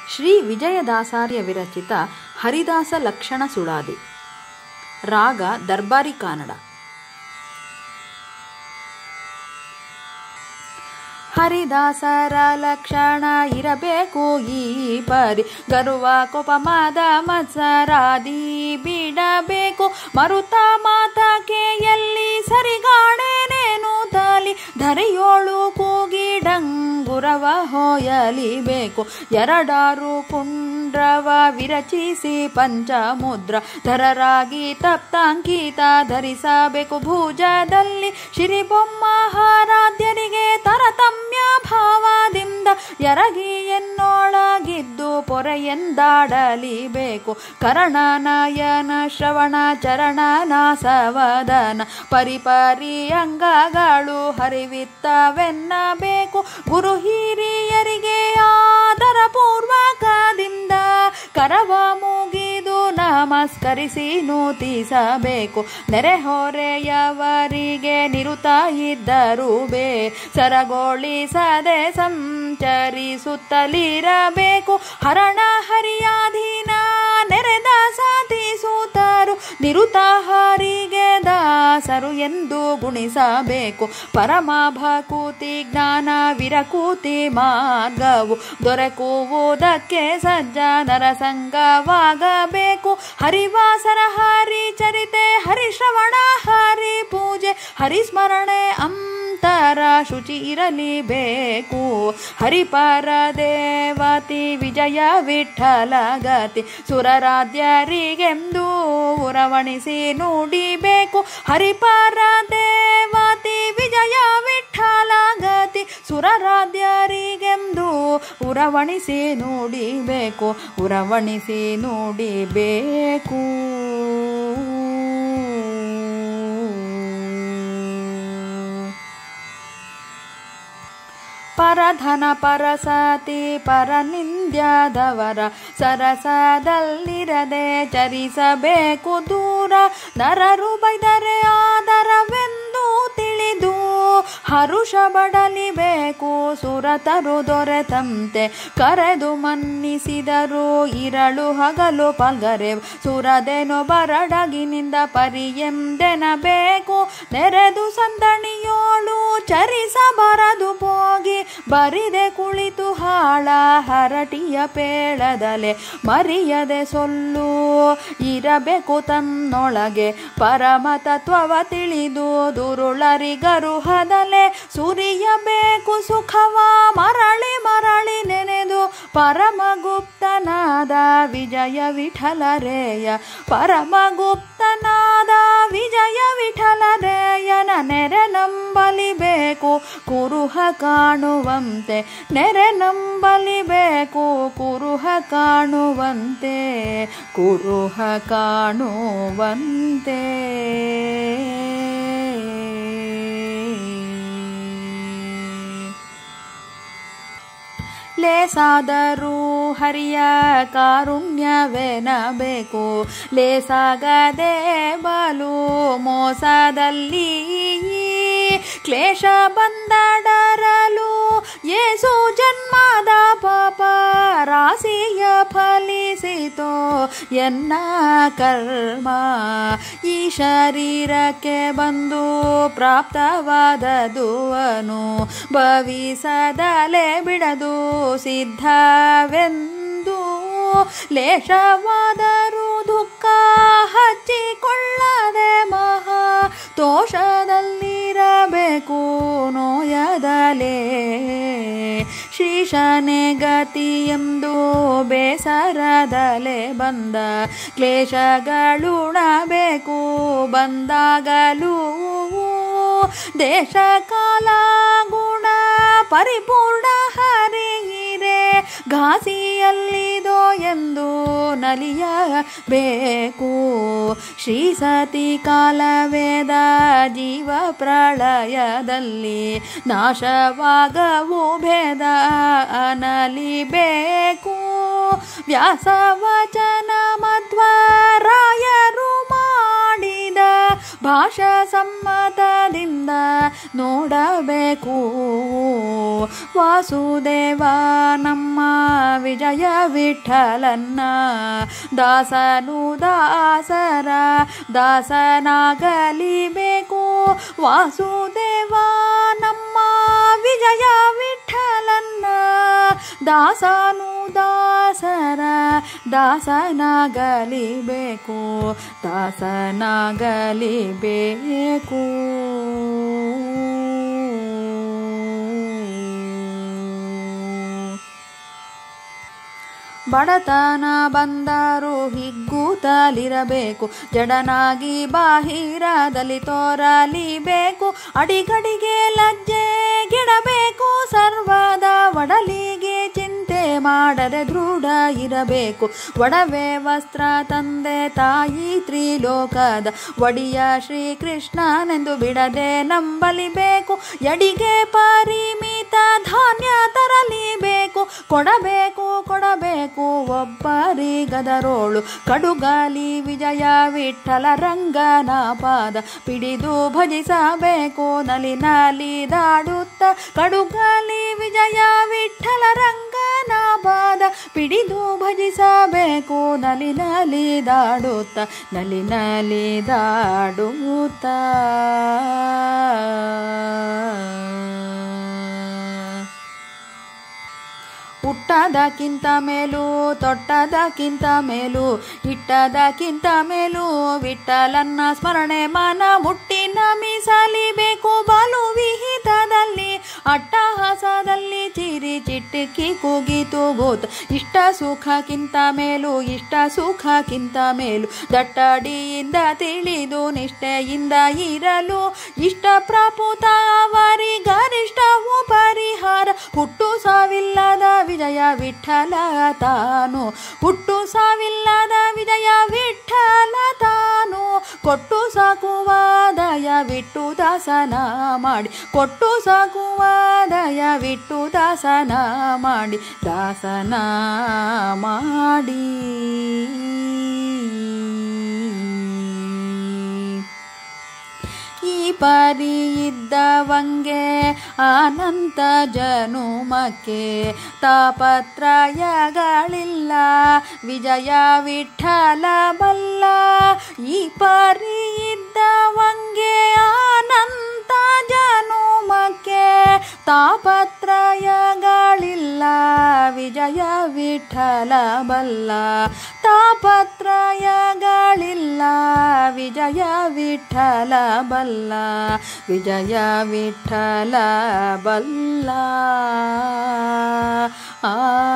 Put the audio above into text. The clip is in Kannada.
ಶ್ರೀ ವಿಜಯದಾಸಾರ್ಯ ವಿರಚಿತ ಹರಿದಾಸ ಲಕ್ಷಣ ಸುಳಾದಿ ರಾಗ ದರ್ಬಾರಿ ಕಾನಡ ಹರಿದಾಸರ ಲಕ್ಷಣ ಇರಬೇಕು ಈ ಪರಿ ಗರುವ ಕೋಪಮಾದ ಮತ್ಸರಾದಿ ಬಿಡಬೇಕು ಮರುತ ಮಾತಕ್ಕೆ ಎಲ್ಲಿ ಸರಿಗಾಣೇನೇನು ತಾಲಿ ಧರಿಯೋಳು ಕೂಗಿಡಂಗುರವ ಹೊಯಲಿಬೇಕು ಎರಡಾರು ಪುಂಡ್ರವ ವಿರಚಿಸಿ ಪಂಚಮುದ್ರ ಧರರಾಗಿ ತಪ್ತಾಂಕಿತ ಧರಿಸಬೇಕು ಭುಜದಲ್ಲಿ ಶಿರಿಬೊಮ್ಮಹಾರಾಧ್ಯರಿಗೆ ತರತಮ್ಯ ಭಾವದಿಂದ ಎರಗಿ ಎನ್ನೊಳಗಿದ್ದು ಪೊರೆಯೆಂದಾಡಲಿಬೇಕು ಕರ್ಣನಯನ ಶ್ರವಣ ಚರಣ ನಾಸವದನ ಪರಿಪರಿ ಅಂಗಗಳು ಹರಿವಿತ್ತವೆನ್ನಬೇಕು ಗುರು ಹಿರಿಯರಿಗೆ ಆದರ ಪೂರ್ವಕದಿಂದ ಕರವ ಮುಗಿದು ನಮಸ್ಕರಿಸಿ ನೂತಿಸಬೇಕು ನೆರೆಹೊರೆಯವರಿಗೆ ನಿರುತ ಇದ್ದರು ಬೇ ಸರಗೋಳಿಸದೆ ಸಂಚರಿಸುತ್ತಲಿರಬೇಕು ಹರಣ ಹರಿಯಾಧೀನ ನೆರೆದ ಸಾಧಿಸುತ್ತಾರು ನಿರುತ ಹರಿಗೆ ದಾಸರು ಎಂದು ಗುಣಿಸಬೇಕು ಪರಮ ಭಕೂತಿ ಜ್ಞಾನ ವಿರಕೂತಿ ಮಾರ್ಗವು ದೊರಕುವುದಕ್ಕೆ ಸಜ್ಜನರ ಸಂಗವಾಗಬೇಕು ಹರಿವಾಸರ ಹರಿ ಚರಿತೆ ಹರಿಶ್ರವಣ ಹರಿ ಪೂಜೆ ಹರಿಸ್ಮರಣೆ ಅಂತರ ಶುಚಿ ಇರಲಿಬೇಕು ಹರಿಪರ ದೇವತಿ ವಿಜಯ ವಿಠಲ ಗತಿ ಸುರರಾಧ್ಯರಿಗೆಂದು ಉರವಣಿಸಿ ನುಡಿಬೇಕು ಹರಿಪರ ದೇವತಿ ವಿಜಯ ವಿಠಲ ಗತಿ ಸುರರಾಧ್ಯರಿಗೆಂದು ಉರವಣಿಸಿ ನುಡಿಬೇಕು ಉರವಣಿಸಿ ನುಡಿಬೇಕು ಪರಧನ ಪರಸತಿ ಪರನಿಂದ್ಯದವರ ಸರಸದಲ್ಲಿರದೆ ಚರಿಸಬೇಕು ದೂರ ನರರು ಬೈದರೆ ಆದರವೆಂದು ತಿಳಿದು ಹರುಷ ಬಡಲಿಬೇಕು ಸುರತರು ದೊರೆತಂತೆ ಕರೆದು ಮನ್ನಿಸಿದರು ಇರಳು ಹಗಲು ಪಲ್ಗರೆ ಸುರದೆನು ಬರಡಗಿನಿಂದ ಪರಿಯೆಂದೆನಬೇಕು ನೆರೆದು ಸಂದಣಿಯೋಳು ಚರಿಸಬರದು ಹೋಗಿ ಬರಿದೆ ಕುಳಿತು ಹಾಳ ಹರಟಿಯ ಪೇಳದಲೆ ಮರಿಯದೆ ಸೊಲ್ಲು ಇರಬೇಕು ತನ್ನೊಳಗೆ ಪರಮ ತತ್ವವ ತಿಳಿದು ದುರುಳರಿಗರುಹದಲೆ ಸುರಿಯಬೇಕು ಸುಖವ ಮರಳಿ ಮರಳಿ ನೆನೆದು ಪರಮಗುಪ್ತನಾದ ವಿಜಯ ವಿಠಲರೇಯ ಪರಮಗುಪ್ತನಾದ ವಿಜಯ ವಿಠಲರೇಯನ ನೆರೆ ನಂಬಲಿಬೇಕು ಕುರುಹ ಕಾಣುವಂತೆ ನೆರೆ ನಂಬಲಿಬೇಕು ಕುರುಹ ಕಾಣುವಂತೆ ಕುರುಹ ಕಾಣುವಂತೆ ಲೇಸಾದರೂ ಹರಿಯ ಕಾರುಣ್ಯವೆನಬೇಕು ಲೇಸಾಗದೆ ಬಲು ಮೋಸದಲ್ಲಿ ಕ್ಲೇಶ ಬಂದಡರಲು ಏಸು ಜನ್ಮದ ಪಾಪ ರಾಶಿಯ ಫಲಿಸಿತೋ ಎನ್ನ ಕರ್ಮ ಈ ಶರೀರಕ್ಕೆ ಬಂದು ಪ್ರಾಪ್ತವಾದದುವನು ಭವಿಸದಲೆ ಬಿಡದು ಸಿದ್ಧವೆಂದು ಲೇಷವಾದರೂ ದುಃಖ ಹಚ್ಚಿಕೊಳ್ಳದೆ ಮಹಾ ತೋಷದಲ್ಲಿರಬೇಕು ನೋಯದಲೇ ಶ್ರೀಶನೆ ಗತಿ ಎಂದು ಬೇಸರದಲೆ ಬಂದ ಕ್ಲೇಶಗಳುಣಬೇಕು ಬಂದಾಗಲೂ ದೇಶ ಕಾಲ ಗುಣ ಪರಿಪೂರ್ಣ ಹರಿಯಿರೆ ಘಾಸಿಯಲ್ಲಿದೋ ಎಂದು ನಲಿಯಬೇಕು ಶ್ರೀ ಸತಿ ಕಾಲವೇದ ಜೀವ ಪ್ರಳಯದಲ್ಲಿ ನಾಶವಾಗವು ಭೇದ ಅನಲಿಬೇಕು ವ್ಯಾಸವಚನ ಮಧ್ವರಾಯರು ಮಾಡಿದ ಭಾಷಾ ಸಮ್ಮತದಿಂದ ನೋಡಬೇಕು ವಾಸುದೇವ ನಮ್ಮ ವಿಜಯ ವಿಠಲನ್ನ ದಾಸನು ದಾಸರ ದಾಸನಾಗಲಿಬೇಕು ವಾಸುದೇವ ನಮ್ಮ ವಿಜಯ ವಿಠಲನ್ನ ದಾಸನು ದಾಸರ ದಾಸನಾಗಲಿಬೇಕು ದಾಸನಾಗಲಿಬೇಕು ಬಡತನ ಬಂದರು ಹಿಗ್ಗುತ್ತಲಿರಬೇಕು ಜಡನಾಗಿ ಬಾಹಿರದಲ್ಲಿ ತೋರಲಿಬೇಕು ಅಡಿಗಡಿಗೆ ಲಜ್ಜೆ ಗಿಡಬೇಕು ಸರ್ವದ ಒಡಲಿಗೆ ಚಿಂತೆ ಮಾಡದೆ ದೃಢ ಇರಬೇಕು ಒಡವೆ ವಸ್ತ್ರ ತಂದೆ ತಾಯಿ ತ್ರಿಲೋಕದ ಒಡಿಯ ಶ್ರೀಕೃಷ್ಣನೆಂದು ಬಿಡದೆ ನಂಬಲಿಬೇಕು ಎಡಿಗೆ ಪರಿಮಿತ ಧಾನ್ಯ ತರಲಿಬೇಕು ಕೊಡಬೇಕು ಕೊಡಬೇಕು ಒಬ್ಬರಿಗದರೋಳು ಕಡುಗಾಲಿ ವಿಜಯ ವಿಠಲ ರಂಗನ ಪಾದ ಪಿಡಿದು ಭಜಿಸಬೇಕು ನಲಿ ನಲಿದಾಡುತ್ತ ಕಡುಗಾಲಿ ವಿಜಯ ವಿಠಲ ರಂಗನ ಪಾದ ಪಿಡಿದು ಭಜಿಸಬೇಕು ನಲಿ ನಲಿದಾಡುತ್ತ ನಲಿ ನಲಿದಾಡುತ್ತ ಹುಟ್ಟದಕ್ಕಿಂತ ಮೇಲೂ ತೊಟ್ಟದಕ್ಕಿಂತ ಮೇಲೂ ಇಟ್ಟದಕ್ಕಿಂತ ಮೇಲೂ ವಿಠಲನ್ನ ಸ್ಮರಣೆ ಮನ ಮುಟ್ಟಿ ನಮಿಸಲಿಬೇಕು ಬಲು ವಿಹಿತದಲ್ಲಿ ಅಟ್ಟಹಾಸದಲ್ಲಿ ಚಿರಿ ಚಿಟ್ಟಿಕ್ಕಿ ಕೂಗಿತು ಭೂತ್ ಇಷ್ಟ ಸುಖಕ್ಕಿಂತ ಮೇಲೂ ಇಷ್ಟ ಸುಖಕ್ಕಿಂತ ಮೇಲೂ ದಟ್ಟಡಿಯಿಂದ ತಿಳಿದು ನಿಷ್ಠೆಯಿಂದ ಇರಲು ಇಷ್ಟ ಪ್ರಪುತ ಅವರಿ ಗರಿಷ್ಠವು ಪರಿಹಾರ ಹುಟ್ಟು ಸಾವಿಲ್ಲದ ವಿಜಯ ವಿಠಲ ತಾನು ಹುಟ್ಟು ಸಾವಿಲ್ಲದ ವಿಜಯ ವಿಠಲ ತಾನು ಕೊಟ್ಟು ಸಾಕುವ ದಯ ವಿಟ್ಟು ದಾಸನ ಮಾಡಿ ಕೊಟ್ಟು ಸಾಕುವ ದಯ ವಿಟ್ಟು ದಾಸನ ಮಾಡಿ ದಾಸನ ಮಾಡಿ ಈ ಪರಿ ಇದ್ದವಂಗೆ ಅನಂತ ಜನುಮಕ್ಕೆ ತಾಪತ್ರಯಗಳಿಲ್ಲ ವಿಜಯ ವಿಠಲ ಬಲ್ಲ ಈ ಪರಿ ಇದ್ದವಂಗೆ ಅನಂತ ಜನುಮಕ್ಕೆ ತಾಪತ್ರಯಗಳಿಲ್ಲ ವಿಜಯ ವಿಠಲ ಬಲ್ಲ ತಾಪತ್ರಯಗಳಿಲ್ಲ ವಿಜಯ ವಿಠಲ ಬಲ್ಲ ವಿಜಯ ವಿಠಲ ಬಲ್ಲ ಆ